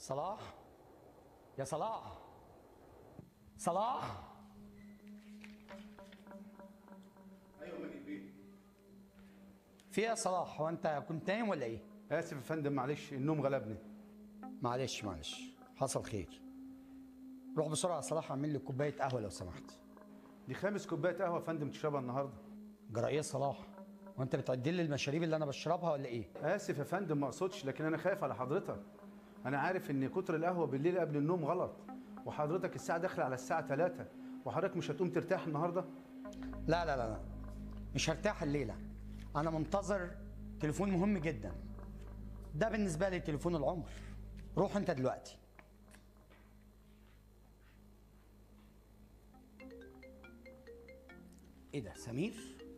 صلاح يا صلاح صلاح ايوه ماجد بيه في ايه يا صلاح هو انت كنت نايم ولا ايه اسف يا فندم معلش النوم غلبني معلش معلش حصل خير روح بسرعه يا صلاح اعمل لي كوبايه قهوه لو سمحت دي خامس كوبايه قهوه يا فندم تشربها النهارده جرى يا صلاح وانت بتعدل لي المشاريب اللي انا بشربها ولا ايه اسف يا فندم ما اقصدش لكن انا خايف على حضرتك انا عارف ان كتر القهوه بالليل قبل النوم غلط وحضرتك الساعه داخله على الساعه 3 وحضرتك مش هتقوم ترتاح النهارده لا لا لا لا مش هرتاح الليله انا منتظر تليفون مهم جدا ده بالنسبه لي تليفون العمر روح انت دلوقتي ايه ده سمير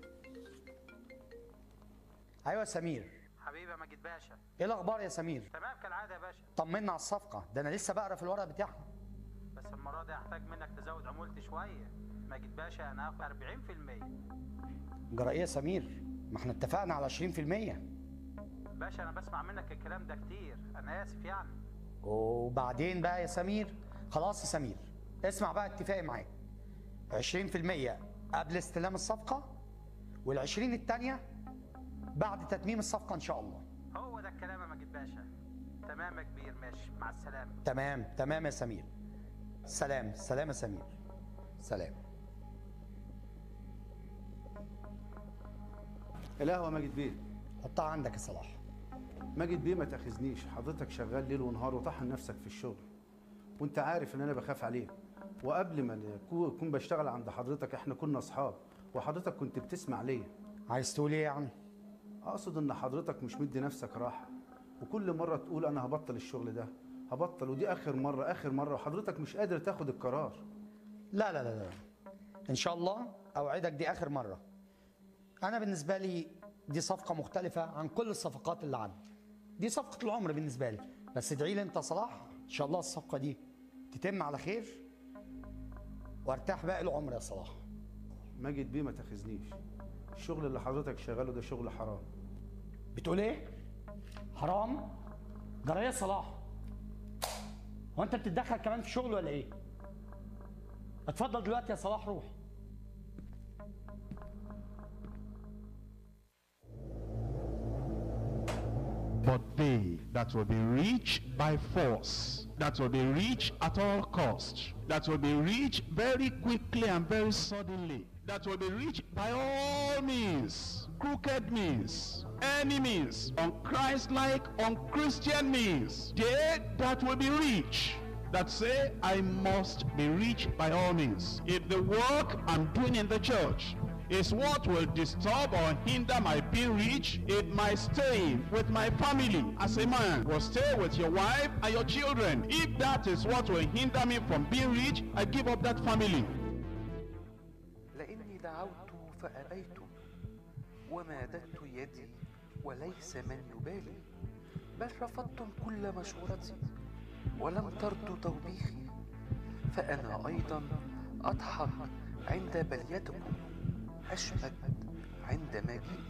ايوه سمير حبيبي يا ماجد باشا ايه الاخبار يا سمير تمام كالعاده يا باشا طمنا على الصفقه ده انا لسه بقرا في الورق بتاعها بس المره دي هحتاج منك تزود عمولتي شويه ماجد باشا انا هاخد 40% جرى ايه يا سمير ما احنا اتفقنا على 20% باشا انا بسمع منك الكلام ده كتير انا اسف يعني وبعدين بقى يا سمير خلاص يا سمير اسمع بقى اتفاقي معاك 20% قبل استلام الصفقة وال20 التانية بعد تتميم الصفقة إن شاء الله هو ده الكلام يا ماجد باشا تمام يا كبير ماشي مع السلامه تمام تمام يا سمير سلام سلام يا سمير سلام القهوه يا ماجد بيه حطها عندك يا صلاح ماجد بيه ما تاخذنيش حضرتك شغال ليل ونهار وطحن نفسك في الشغل وانت عارف ان انا بخاف عليك وقبل ما نكون- اكون بشتغل عند حضرتك احنا كنا اصحاب وحضرتك كنت بتسمع ليا عايز تقول ايه يعني اقصد ان حضرتك مش مدي نفسك راحه وكل مره تقول انا هبطل الشغل ده هبطل ودي اخر مره اخر مره وحضرتك مش قادر تاخد القرار لا لا لا لا ان شاء الله اوعدك دي اخر مره انا بالنسبه لي دي صفقه مختلفه عن كل الصفقات اللي عندي دي صفقه العمر بالنسبه لي بس ادعي لي انت يا صلاح ان شاء الله الصفقه دي تتم على خير وارتاح باقي العمر يا صلاح ماجد بيه ما تاخذنيش الشغل اللي حضرتك شغاله ده شغل حرام بتقول ايه حرام جرى ايه يا صلاح هو انت بتتدخل كمان في شغل ولا ايه اتفضل دلوقتي يا صلاح روح But they that will be rich by force, that will be rich at all cost, that will be rich very quickly and very suddenly, that will be rich by all means, crooked means, any means, unchristlike, unchristian means, they that will be rich, that say, I must be rich by all means. If the work I'm doing in the church is what will disturb or hinder my being rich, if my staying with my family as a man will stay with your wife and your children, if that is what will hinder me from being rich, I give up that family. لاني دعوت فابيت وماددت يدي وليس من يبالي بل رفضتم كل مشورتي ولم ترضوا توبيخي فانا ايضا اضحك عند بليتكم اشمت عند مجيئي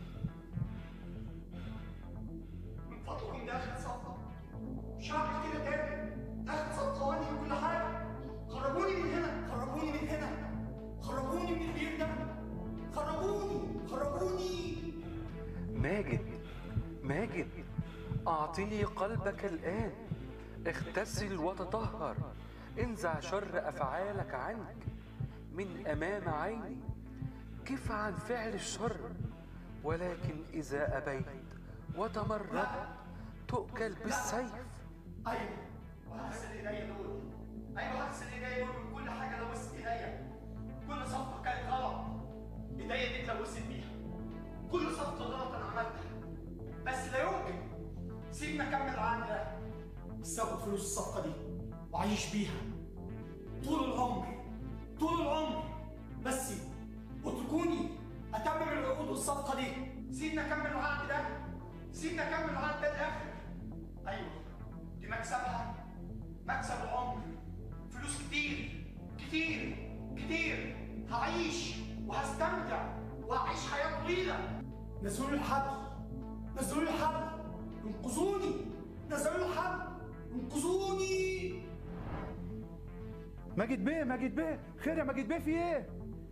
من فضلكم ده اخر صفقه مش هعمل كده تاني اخر صفقه وانهي كل حاجه خرجوني من هنا خرجوني من هنا خرجوني من البيت ده خرجوني خرجوني ماجد ماجد اعطني قلبك الان اغتسل وتطهر انزع شر افعالك عنك من امام عيني كف عن فعل الشر ولكن اذا ابيت وتمردت تؤكل بالسيف ايوه وهغسل ايديا دول ايوه هغسل ايديا دول من كل حاجه لوثت ايديا كل صفقه كانت غلط ايديا دي اتلوثت بيها كل صفقه غلط انا عملتها بس لا يمكن سيبني اكمل العقد ده بس اخد فلوس الصفقه دي واعيش بيها طول العمر طول العمر بس اتركوني اكمل العقود والصفقه دي سيبني اكمل العقد ده سيبني اكمل العقد ده للاخر ايوه دي مكسبها مكسب العمر فلوس كتير كتير كتير هعيش وهستمتع وهعيش حياه طويله نزلوا لي الحبل نزلوا لي الحبل انقذوني نزلوا لي الحبل انقذوني ماجد بيه ماجد بيه خير يا ماجد بيه في ايه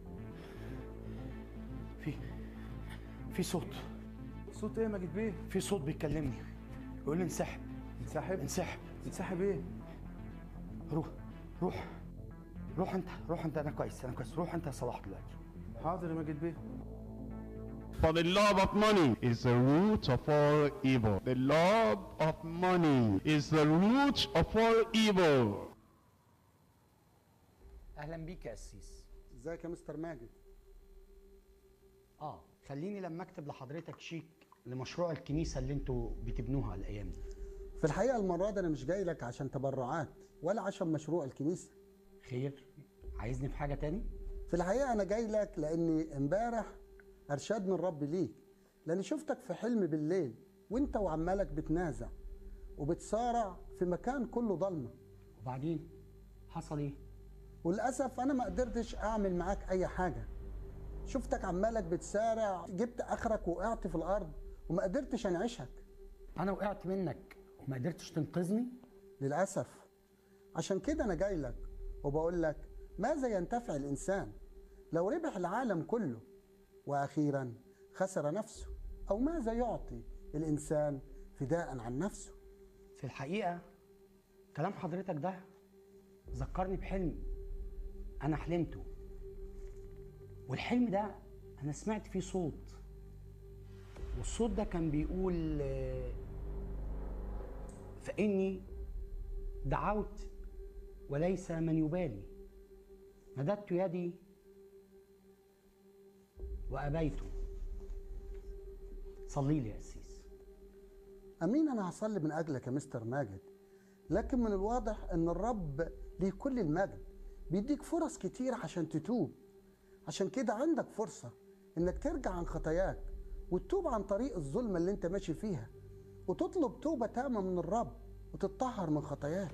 في في صوت صوت ايه يا ماجد بيه في صوت بيكلمني يقول لي انسحب انسحب انسحب انسحب ايه روح روح روح انت روح انت انا كويس انا كويس روح انت يا صلاح دلوقتي حاضر يا ماجد بيه For the love of money is the root of all evil. The love of money is the root of all evil. اهلا بيك يا قسيس ازيك يا مستر ماجد اه خليني لما اكتب لحضرتك شيك لمشروع الكنيسه اللي انتوا بتبنوها الايام دي في الحقيقه المره دي انا مش جاي لك عشان تبرعات ولا عشان مشروع الكنيسه خير عايزني في حاجه تاني في الحقيقه انا جاي لك لاني امبارح ارشدني الرب ليك لاني شفتك في حلم بالليل وانت وعمالك بتنازع وبتصارع في مكان كله ضلمه وبعدين حصل ايه وللاسف انا ما قدرتش اعمل معاك اي حاجه شفتك عمالك بتسارع جبت اخرك وقعت في الارض وما قدرتش انعشك انا وقعت منك وما قدرتش تنقذني للأسف عشان كده أنا جاي لك وبقول لك ماذا ينتفع الإنسان لو ربح العالم كله وأخيرا خسر نفسه أو ماذا يعطي الإنسان فداء عن نفسه في الحقيقه كلام حضرتك ده ذكرني بحلم انا حلمته والحلم ده انا سمعت فيه صوت والصوت ده كان بيقول آه، فاني دعوت وليس من يبالي مددت يدي وابيت صلي لي يا قسيس أمين أنا هصلي من أجلك يا مستر ماجد لكن من الواضح أن الرب ليه كل المجد بيديك فرص كتير عشان تتوب عشان كده عندك فرصة إنك ترجع عن خطاياك وتتوب عن طريق الظلمة اللي أنت ماشي فيها وتطلب توبة تامة من الرب وتتطهر من خطاياك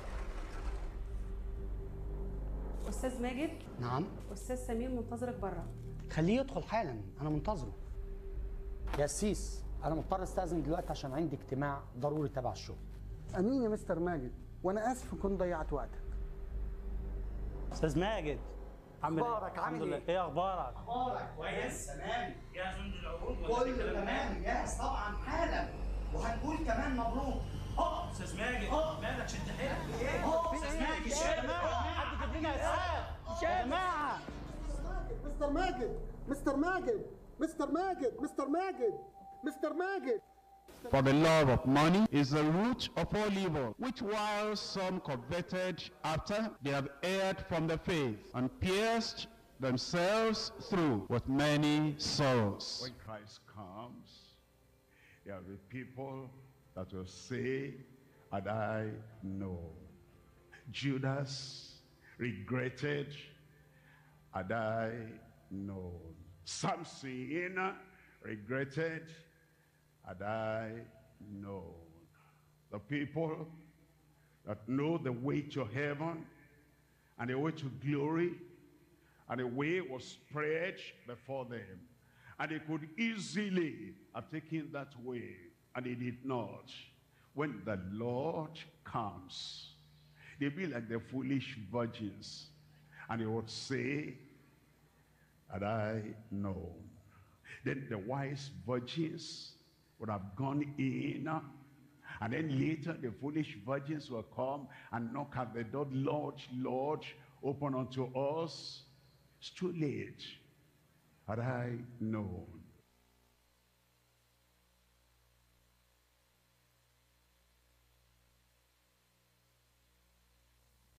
استاذ ماجد نعم استاذ سمير منتظرك بره خليه يدخل حالا انا منتظره يا قسيس انا مضطر استاذن دلوقتي عشان عندي اجتماع ضروري تبع الشغل أمين يا مستر ماجد وأنا آسف إن ضيعت وقتك استاذ ماجد عامل إيه؟ أخبارك؟ عامل الحمد لله. إيه؟ ايه اخبارك اخبارك كويس تمام جاهز ننزل العروض كله تمام جاهز طبعا حالا وهنقول كمان مبروك اه استاذ ماجد مالك شد حيلك ايه اه استاذ ماجد شد حد جاب لنا اسعاف يا جماعه مستر ماجد مستر ماجد مستر ماجد مستر ماجد مستر ماجد For the love of money is the root of all evil, which while some coveted after, they have erred from the faith and pierced themselves through with many sorrows. When Christ comes, there will be people that will say, and I know. Judas regretted, and I know. Samson regretted, and I know. The people that know the way to heaven and the way to glory and the way was spread before them. And they could easily have taken that way, and they did not. When the Lord comes, they'll be like the foolish virgins, and they would say, and I know. Then the wise virgins would have gone in, and then later the foolish virgins will come and knock at the door, Lord, Lord, open unto us. It's too late. Had I known.